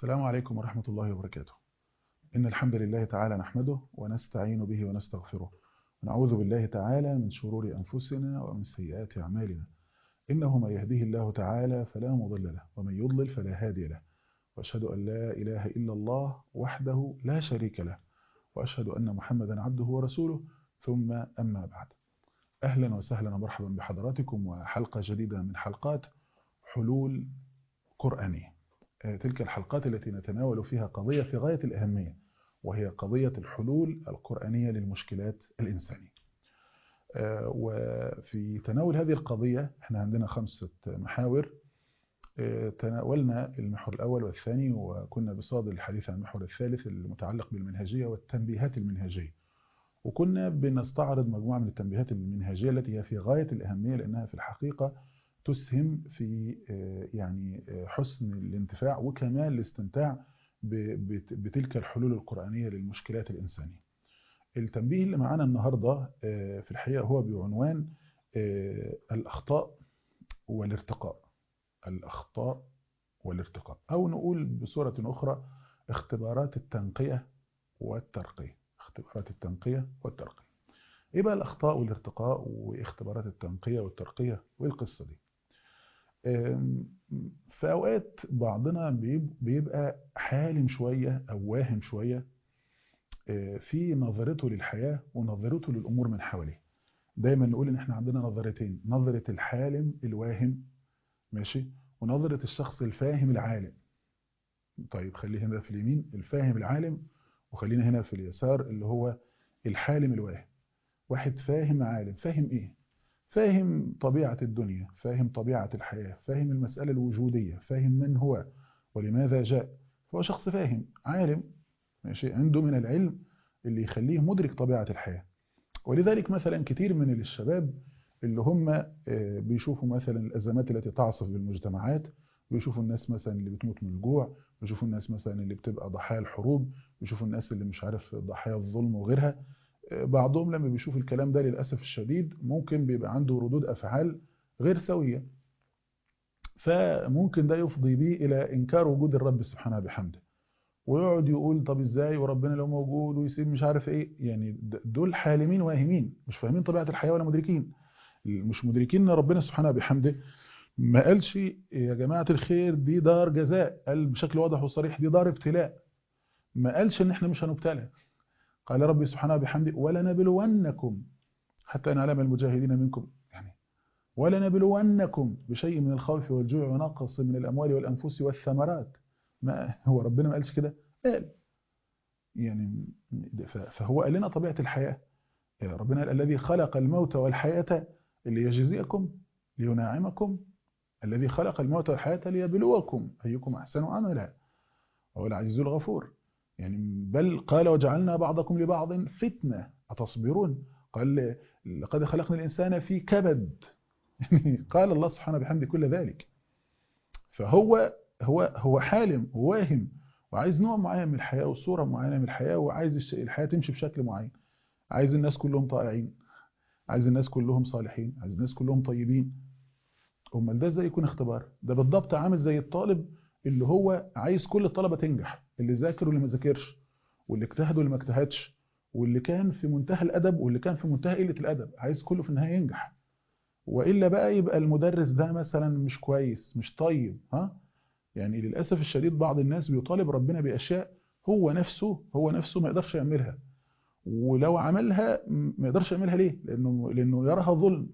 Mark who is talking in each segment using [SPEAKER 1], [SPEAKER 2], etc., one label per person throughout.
[SPEAKER 1] السلام عليكم ورحمة الله وبركاته إن الحمد لله تعالى نحمده ونستعين به ونستغفره ونعوذ بالله تعالى من شرور أنفسنا ومن سيئات أعمالنا إنه من يهديه الله تعالى فلا مضل له ومن يضلل فلا هادي له وأشهد أن لا إله إلا الله وحده لا شريك له وأشهد أن محمدا عبده ورسوله ثم أما بعد أهلا وسهلا ومرحبا بحضراتكم وحلقة جديدة من حلقات حلول قرآنية تلك الحلقات التي نتناول فيها قضية في غاية الأهمية وهي قضية الحلول القرآنية للمشكلات الإنسانية وفي تناول هذه القضية احنا عندنا خمسة محاور تناولنا المحور الأول والثاني وكنا بصادد الحديث عن المحور الثالث المتعلق بالمنهجية والتنبيهات المنهجية وكنا بنستعرض مجموعة من التنبيهات المنهجية التي هي في غاية الأهمية لأنها في الحقيقة تسهم في يعني حسن الانتفاع وكمال الاستمتاع بتلك الحلول القرآنية للمشكلات الإنسانية التنبيه اللي معانا النهاردة في الحقيقة هو بعنوان الأخطاء والارتقاء الأخطاء والارتقاء أو نقول بصورة أخرى اختبارات التنقية والترقية اختبارات التنقية والترقية ايه بقى الأخطاء والارتقاء واختبارات التنقية والترقية والقصة دي في أوقات بعضنا بيبقى حالم شوية أو واهم شوية في نظرته للحياة ونظرته للأمور من حواليه دايما نقول إن احنا عندنا نظرتين نظرة الحالم الواهم ماشي ونظرة الشخص الفاهم العالم طيب خليه هنا في اليمين الفاهم العالم وخلينا هنا في اليسار اللي هو الحالم الواهم واحد فاهم عالم فاهم ايه فاهم طبيعة الدنيا فاهم طبيعة الحياة فاهم المسألة الوجودية فاهم من هو ولماذا جاء فهو شخص فاهم عالم ماشي عنده من العلم اللي يخليه مدرك طبيعة الحياة ولذلك مثلا كتير من الشباب اللي هم بيشوفوا مثلا الأزمات التي تعصف بالمجتمعات بيشوفوا الناس مثلا اللي بتموت من الجوع بيشوفوا الناس مثلا اللي بتبقى ضحايا الحروب بيشوفوا الناس اللي مش عارف ضحايا الظلم وغيرها بعضهم لما بيشوف الكلام ده للأسف الشديد ممكن بيبقى عنده ردود أفعال غير سوية فممكن ده يفضي بيه إلى إنكار وجود الرب سبحانه بحمده ويقعد يقول طب إزاي وربنا لو موجود ويسيب مش عارف إيه يعني دول حالمين واهمين مش فاهمين طبيعة الحياة ولا مدركين مش مدركين ان ربنا سبحانه بحمده ما قالش يا جماعة الخير دي دار جزاء قال بشكل واضح وصريح دي دار ابتلاء ما قالش ان احنا مش هنبتلى قال ربي سبحانه بحمده ولنبلونكم حتى نعلم المجاهدين منكم يعني ولنبلونكم بشيء من الخوف والجوع ونقص من الأموال والأنفس والثمرات ما هو ربنا ما قالش كده قال يعني فهو قال لنا طبيعة الحياة ربنا قال الذي خلق الموت والحياة ليجزيكم ليناعمكم الذي خلق الموت والحياة ليبلوكم أيكم أحسن عملا وهو العزيز الغفور يعني بل قال وجعلنا بعضكم لبعض فتنة أتصبرون قال لقد خلقنا الإنسان في كبد يعني قال الله سبحانه بحمد كل ذلك فهو هو هو حالم وواهم وعايز نوع معين من الحياة وصورة معينة من الحياة وعايز الحياة تمشي بشكل معين عايز الناس كلهم طائعين عايز الناس كلهم صالحين عايز الناس كلهم طيبين امال ده ازاي يكون اختبار ده بالضبط عامل زي الطالب اللي هو عايز كل الطلبة تنجح اللي ذاكر واللي ما ذاكرش واللي اجتهد واللي ما اجتهدش واللي كان في منتهى الأدب واللي كان في منتهى قلة الأدب عايز كله في النهاية ينجح وإلا بقى يبقى المدرس ده مثلا مش كويس مش طيب ها يعني للأسف الشديد بعض الناس بيطالب ربنا بأشياء هو نفسه هو نفسه ما يقدرش يعملها ولو عملها ما يقدرش يعملها ليه لأنه, لأنه يراها ظلم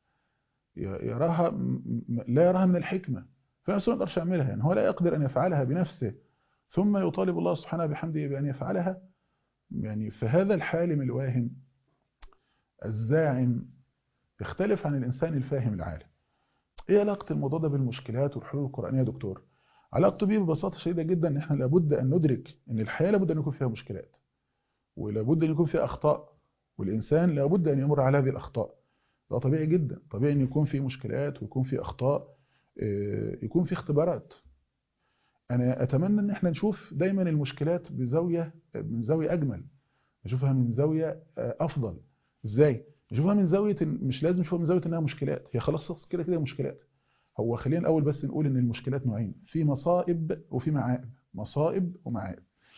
[SPEAKER 1] يراها لا يراها من الحكمة فنفسه ما يقدرش يعملها يعني هو لا يقدر أن يفعلها بنفسه ثم يطالب الله سبحانه بحمده بأن يفعلها يعني فهذا الحالم الواهم الزاعم يختلف عن الإنسان الفاهم العالم ايه علاقة الموضوع ده بالمشكلات والحلول القرآنية يا دكتور علاقته بيه ببساطة شديدة جدا ان احنا لابد ان ندرك ان الحياة لابد ان يكون فيها مشكلات ولابد ان يكون فيها اخطاء والانسان لابد ان يمر على هذه الاخطاء ده طبيعي جدا طبيعي ان يكون في مشكلات ويكون في اخطاء يكون في اختبارات انا اتمنى ان احنا نشوف دايما المشكلات بزاوية من زاوية اجمل نشوفها من زاوية افضل ازاي نشوفها من زاوية مش لازم نشوفها من زاوية انها مشكلات هي خلاص كده كده مشكلات هو خلينا الاول بس نقول ان المشكلات نوعين في مصائب وفي معائب مصائب ومعائب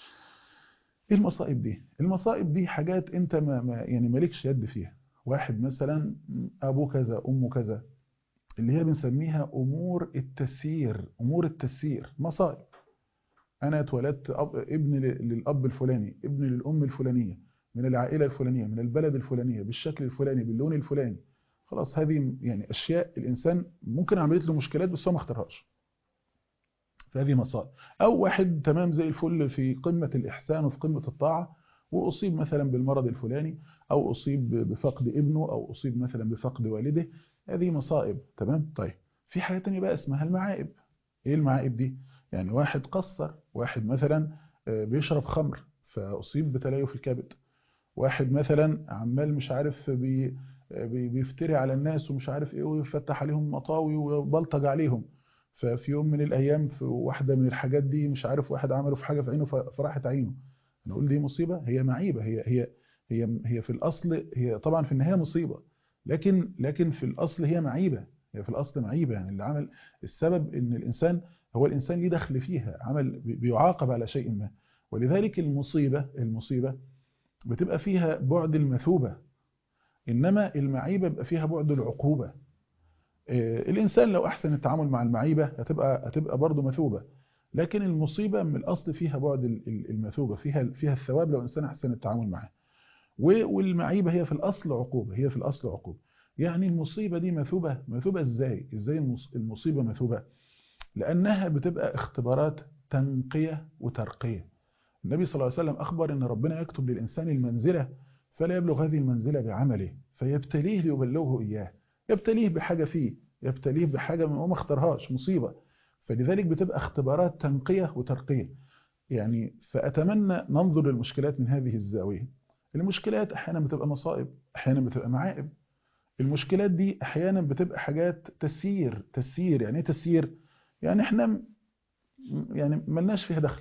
[SPEAKER 1] ايه المصائب دي المصائب دي حاجات انت ما, ما يعني مالكش يد فيها واحد مثلا ابوه كذا امه كذا اللي هي بنسميها امور التسيير امور التسيير مصائب انا اتولدت أب ابن للاب الفلاني ابن للام الفلانيه من العائله الفلانيه من البلد الفلانيه بالشكل الفلاني باللون الفلاني خلاص هذه يعني اشياء الانسان ممكن عملت له مشكلات بس هو ما اختارهاش فهذه مصائب او واحد تمام زي الفل في قمه الاحسان وفي قمه الطاعه واصيب مثلا بالمرض الفلاني او اصيب بفقد ابنه او اصيب مثلا بفقد والده هذه مصائب تمام طيب في حاجه ثانيه بقى اسمها المعائب ايه المعائب دي يعني واحد قصر واحد مثلا بيشرب خمر فاصيب بتليف الكبد واحد مثلا عمال مش عارف بي بيفتري على الناس ومش عارف ايه ويفتح عليهم مطاوي وبلطج عليهم ففي يوم من الايام في واحده من الحاجات دي مش عارف واحد عمله في حاجه في عينه فراحت عينه نقول دي مصيبه هي معيبه هي هي هي هي في الاصل هي طبعا في النهايه مصيبه لكن لكن في الاصل هي معيبه هي في الاصل معيبه يعني اللي عمل السبب ان الانسان هو الانسان ليه دخل فيها عمل بيعاقب على شيء ما ولذلك المصيبه المصيبه بتبقى فيها بعد المثوبه انما المعيبه بيبقى فيها بعد العقوبه الانسان لو احسن التعامل مع المعيبه هتبقى هتبقى برضه مثوبه لكن المصيبه من الاصل فيها بعد المثوبه فيها فيها الثواب لو الانسان احسن التعامل معها والمعيبه هي في الاصل عقوبه هي في الاصل عقوبه يعني المصيبه دي مثوبه مثوبه ازاي ازاي المصيبه مثوبه لانها بتبقى اختبارات تنقيه وترقيه النبي صلى الله عليه وسلم اخبر ان ربنا يكتب للانسان المنزله فلا يبلغ هذه المنزله بعمله فيبتليه ليبلغه اياه يبتليه بحاجه فيه يبتليه بحاجه هو ما اختارهاش مصيبه فلذلك بتبقى اختبارات تنقيه وترقيه يعني فاتمنى ننظر للمشكلات من هذه الزاويه المشكلات احيانا بتبقى مصائب احيانا بتبقى معائب المشكلات دي احيانا بتبقى حاجات تسيير تسيير يعني ايه تسيير يعني احنا يعني ملناش فيها دخل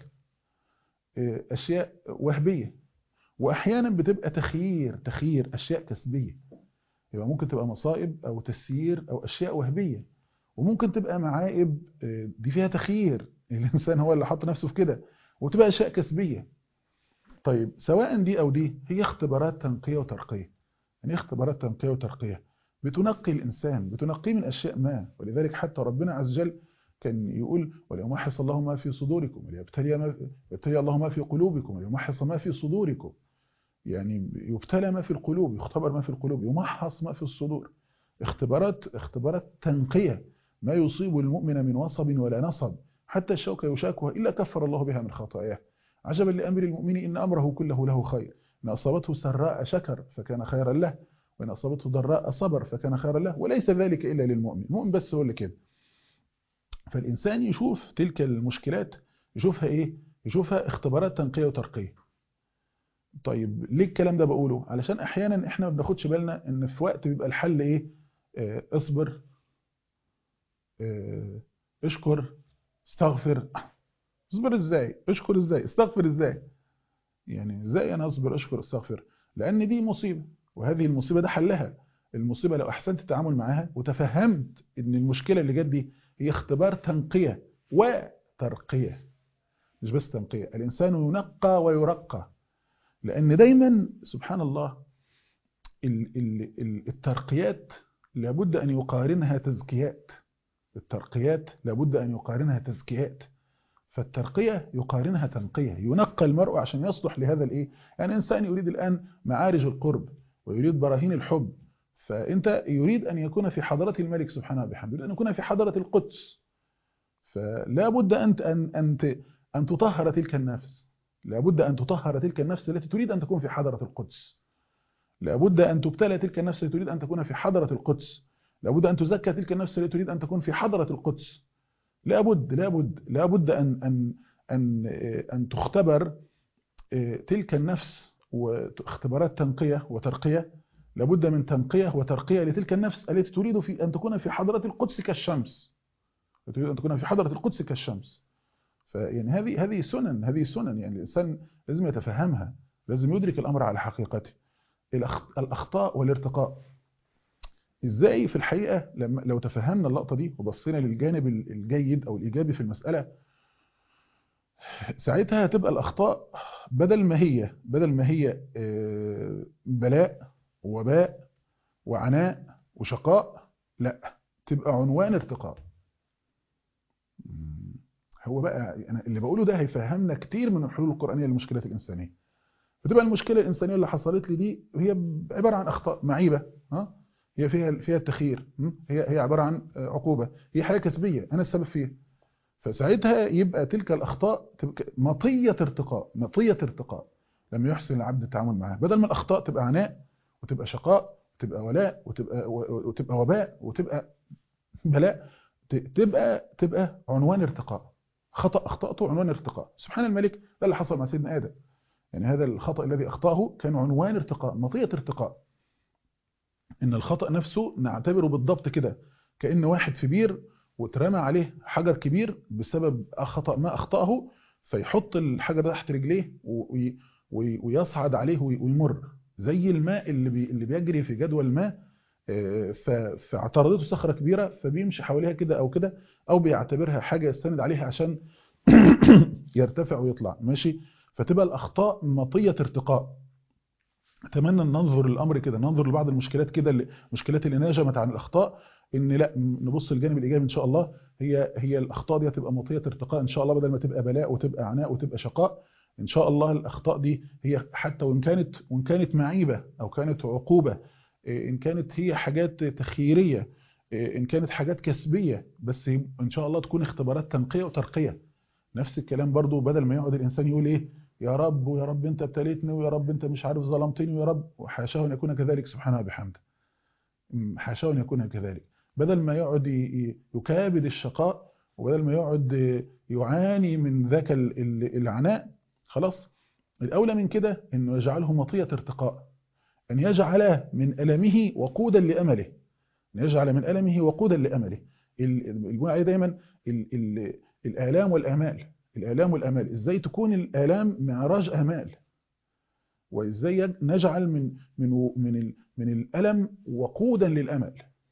[SPEAKER 1] اشياء وهبيه واحيانا بتبقى تخيير تخيير اشياء كسبيه يبقى ممكن تبقى مصائب او تسيير او اشياء وهبيه وممكن تبقى معائب دي فيها تخيير الانسان هو اللي حط نفسه في كده وتبقى اشياء كسبيه طيب سواء دي او دي هي اختبارات تنقيه وترقيه يعني اختبارات تنقيه وترقيه بتنقي الانسان بتنقيه من اشياء ما ولذلك حتى ربنا عز وجل كان يقول وليمحص الله ما في صدوركم وليبتلي ما يبتلي الله ما في قلوبكم وليمحص ما في صدوركم يعني يبتلى ما في القلوب يختبر ما في القلوب يمحص ما في الصدور اختبارات اختبارات تنقيه ما يصيب المؤمن من وصب ولا نصب حتى الشوكة يشاكها إلا كفر الله بها من خطاياه عجبا لأمر المؤمن إن أمره كله له خير إن أصابته سراء شكر فكان خيرا له وإن أصابته ضراء صبر فكان خيرا له وليس ذلك إلا للمؤمن المؤمن بس هو اللي كده فالإنسان يشوف تلك المشكلات يشوفها إيه يشوفها اختبارات تنقية وترقية طيب ليه الكلام ده بقوله علشان أحيانا إحنا ما بناخدش بالنا إن في وقت بيبقى الحل إيه اه اصبر اه اشكر استغفر اصبر ازاي اشكر ازاي استغفر ازاي يعني ازاي انا اصبر اشكر استغفر لان دي مصيبه وهذه المصيبه ده حلها المصيبه لو احسنت التعامل معاها وتفهمت ان المشكله اللي جت دي هي اختبار تنقيه وترقيه مش بس تنقيه الانسان ينقى ويرقى لان دايما سبحان الله الترقيات لابد ان يقارنها تزكيات الترقيات لابد أن يقارنها تزكيات فالترقية يقارنها تنقية ينقى المرء عشان يصلح لهذا الإيه يعني إنسان يريد الآن معارج القرب ويريد براهين الحب فأنت يريد أن يكون في حضرة الملك سبحانه وبحمده يريد أن يكون في حضرة القدس فلا بد أن أن أن أن تطهر تلك النفس لا بد أن تطهر تلك النفس التي تريد أن تكون في حضرة القدس لا بد أن تبتلى تلك النفس التي تريد أن تكون في حضرة القدس لابد أن تزكى تلك النفس التي تريد أن تكون في حضرة القدس لابد لابد لابد أن أن أن أن تختبر تلك النفس واختبارات تنقية وترقية لابد من تنقية وترقية لتلك النفس التي تريد في أن تكون في حضرة القدس كالشمس تريد أن تكون في حضرة القدس كالشمس فيعني هذه هذه سنن هذه سنن يعني الإنسان لازم يتفهمها لازم يدرك الأمر على حقيقته الأخطاء والارتقاء ازاي في الحقيقة لما لو تفهمنا اللقطة دي وبصينا للجانب الجيد او الايجابي في المسألة ساعتها هتبقى الأخطاء بدل ما هي بدل ما هي بلاء ووباء وعناء وشقاء لا تبقى عنوان ارتقاء هو بقى أنا اللي بقوله ده هيفهمنا كتير من الحلول القرآنية للمشكلات الإنسانية فتبقى المشكلة الإنسانية اللي حصلت لي دي هي عبارة عن أخطاء معيبة ها هي فيها فيها التخيير هي هي عبارة عن عقوبة هي حاجة كسبية أنا السبب فيها فساعتها يبقى تلك الأخطاء تبقى مطية ارتقاء مطية ارتقاء لما يحسن العبد التعامل معها بدل ما الأخطاء تبقى عناء وتبقى شقاء وتبقى ولاء وتبقى وتبقى وباء وتبقى بلاء تبقى تبقى عنوان ارتقاء خطأ أخطأته عنوان ارتقاء سبحان الملك ده اللي حصل مع سيدنا آدم يعني هذا الخطأ الذي أخطأه كان عنوان ارتقاء مطية ارتقاء إن الخطأ نفسه نعتبره بالضبط كده كأن واحد في بير واترمى عليه حجر كبير بسبب خطأ ما أخطأه فيحط الحجر ده تحت رجليه ويصعد عليه ويمر زي الماء اللي بي اللي بيجري في جدول الماء فاعترضته صخرة كبيرة فبيمشي حواليها كده أو كده أو بيعتبرها حاجة يستند عليها عشان يرتفع ويطلع ماشي فتبقى الأخطاء مطية ارتقاء أتمنى أن ننظر الأمر كده ننظر لبعض المشكلات كده المشكلات اللي نجمت عن الأخطاء ان لا نبص الجانب الايجابي ان شاء الله هي هي الاخطاء دي هتبقى مطيه ارتقاء ان شاء الله بدل ما تبقى بلاء وتبقى عناء وتبقى شقاء ان شاء الله الاخطاء دي هي حتى وان كانت وان كانت معيبه او كانت عقوبه ان كانت هي حاجات تخييريه ان كانت حاجات كسبيه بس ان شاء الله تكون اختبارات تنقيه وترقيه نفس الكلام برضو بدل ما يقعد الانسان يقول ايه يا رب ويا رب انت ابتليتني ويا رب انت مش عارف ظلمتني ويا رب وحاشاه ان يكون كذلك سبحانه وبحمده حاشاه ان يكون كذلك بدل ما يقعد يكابد الشقاء وبدل ما يقعد يعاني من ذاك العناء خلاص الأولى من كده أنه يجعله مطية ارتقاء أن يجعل من ألمه وقودا لأمله أن يجعل من ألمه وقودا لأمله المعنى دايما ال ال الآلام والآمال الآلام والآمال إزاي تكون الآلام معراج آمال وإزاي نجعل من من من من الألم وقودا للأمل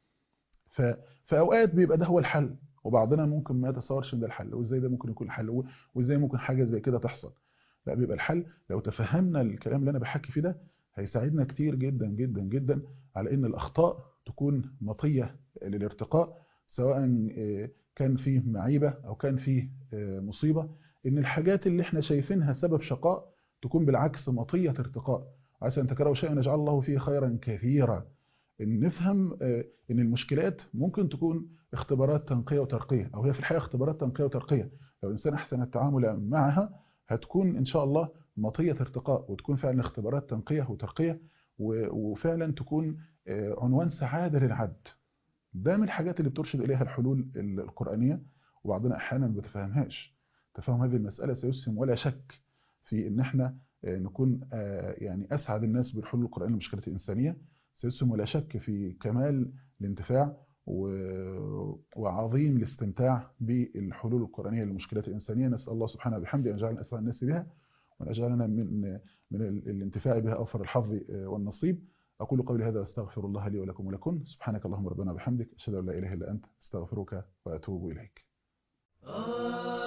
[SPEAKER 1] ففي اوقات بيبقى ده هو الحل وبعضنا ممكن ما يتصورش ان ده الحل وازاي ده ممكن يكون الحل وازاي ممكن حاجه زي كده تحصل لا بيبقى الحل لو تفهمنا الكلام اللي انا بحكي فيه ده هيساعدنا كتير جدا جدا جدا على ان الاخطاء تكون مطيه للارتقاء سواء كان فيه معيبه او كان فيه مصيبه ان الحاجات اللي احنا شايفينها سبب شقاء تكون بالعكس مطيه ارتقاء عسى ان تكرهوا شيئا يجعل الله فيه خيرا كثيرا ان نفهم ان المشكلات ممكن تكون اختبارات تنقية وترقية او هي في الحقيقة اختبارات تنقية وترقية لو الانسان احسن التعامل معها هتكون ان شاء الله مطية ارتقاء وتكون فعلا اختبارات تنقية وترقية وفعلا تكون عنوان سعادة للعبد ده من الحاجات اللي بترشد اليها الحلول القرآنية وبعضنا احيانا ما بتفهمهاش تفهم هذه المسألة سيسهم ولا شك في ان احنا نكون يعني اسعد الناس بالحلول القرآنية للمشكلات الانسانية سيسهم ولا شك في كمال الانتفاع وعظيم الاستمتاع بالحلول القرآنية للمشكلات الإنسانية نسأل الله سبحانه وبحمده أن يجعلنا أسعد الناس بها وأن يجعلنا من من الانتفاع بها أوفر الحظ والنصيب أقول قولي هذا أستغفر الله لي ولكم ولكم سبحانك اللهم ربنا وبحمدك أشهد أن لا إله إلا أنت أستغفرك وأتوب إليك